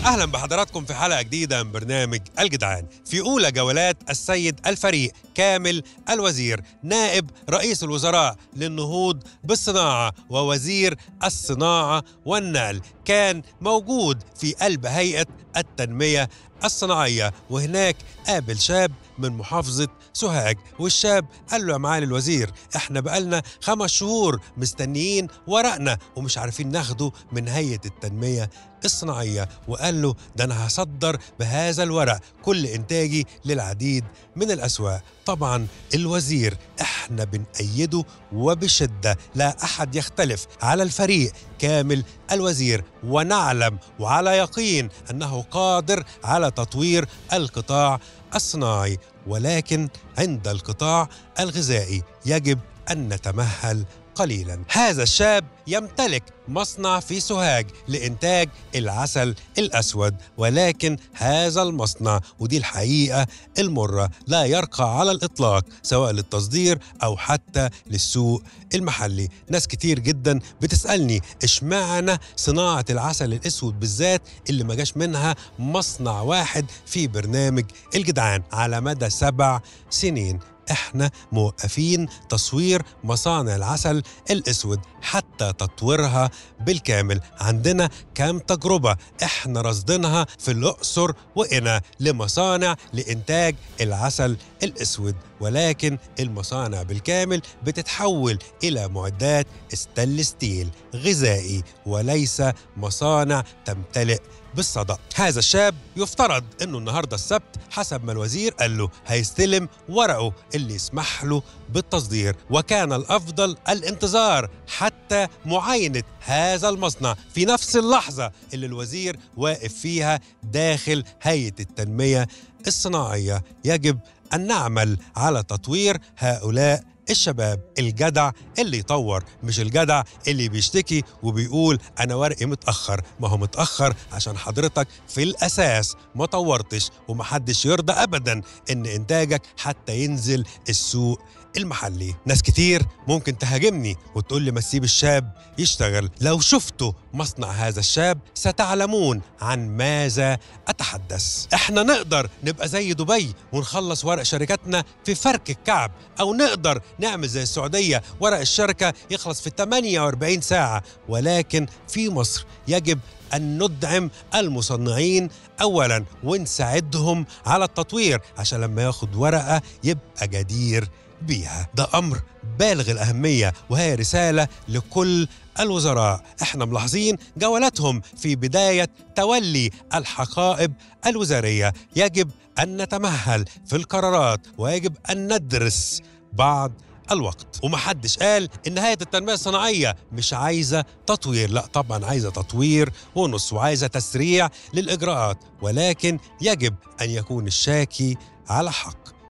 اهلا بحضراتكم في حلقه جديده من برنامج الجدعان في اولى جولات السيد الفريق كامل الوزير نائب رئيس الوزراء للنهوض بالصناعه ووزير الصناعه والنقل كان موجود في قلب هيئه التنميه الصناعيه وهناك قابل شاب من محافظة سوهاج والشاب قال له يا معالي الوزير احنا بقالنا خمس شهور مستنيين ورقنا ومش عارفين ناخده من هيئة التنمية الصناعية وقال له ده أنا هصدر بهذا الورق كل إنتاجي للعديد من الأسواق طبعا الوزير احنا بنأيده وبشدة لا أحد يختلف على الفريق كامل الوزير ونعلم وعلى يقين أنه قادر على تطوير القطاع الصناعي ولكن عند القطاع الغذائي يجب أن نتمهل قليلا هذا الشاب يمتلك مصنع في سوهاج لإنتاج العسل الأسود ولكن هذا المصنع ودي الحقيقة المرة لا يرقى على الإطلاق سواء للتصدير أو حتى للسوق المحلي ناس كتير جدا بتسألني اشمعنى صناعة العسل الأسود بالذات اللي ما جاش منها مصنع واحد في برنامج الجدعان على مدى سبع سنين احنا موقفين تصوير مصانع العسل الاسود حتى تطويرها بالكامل عندنا كام تجربة احنا رصدينها في الاقصر وقنا لمصانع لانتاج العسل الاسود ولكن المصانع بالكامل بتتحول الى معدات ستانلس ستيل غذائي وليس مصانع تمتلئ بالصدى هذا الشاب يفترض انه النهارده السبت حسب ما الوزير قال له هيستلم ورقه اللي يسمح له بالتصدير وكان الافضل الانتظار حتى معاينه هذا المصنع في نفس اللحظه اللي الوزير واقف فيها داخل هيئه التنميه الصناعيه يجب ان نعمل على تطوير هؤلاء الشباب الجدع اللي يطور مش الجدع اللي بيشتكي وبيقول انا ورقي متاخر ما هو متاخر عشان حضرتك في الاساس ما طورتش ومحدش يرضى ابدا ان انتاجك حتى ينزل السوق المحلي ناس كتير ممكن تهاجمني وتقول لي ما تسيب الشاب يشتغل لو شفتوا مصنع هذا الشاب ستعلمون عن ماذا أتحدث احنا نقدر نبقى زي دبي ونخلص ورق شركاتنا في فرك الكعب أو نقدر نعمل زي السعودية ورق الشركة يخلص في 48 ساعة ولكن في مصر يجب أن ندعم المصنعين أولا ونساعدهم على التطوير عشان لما ياخد ورقة يبقى جدير بيها ده أمر بالغ الأهمية وهي رسالة لكل الوزراء احنا ملاحظين جولاتهم في بداية تولي الحقائب الوزارية يجب أن نتمهل في القرارات ويجب أن ندرس بعض الوقت ومحدش قال ان هيئه التنميه الصناعيه مش عايزه تطوير لا طبعا عايزه تطوير ونص وعايزه تسريع للاجراءات ولكن يجب ان يكون الشاكي على حق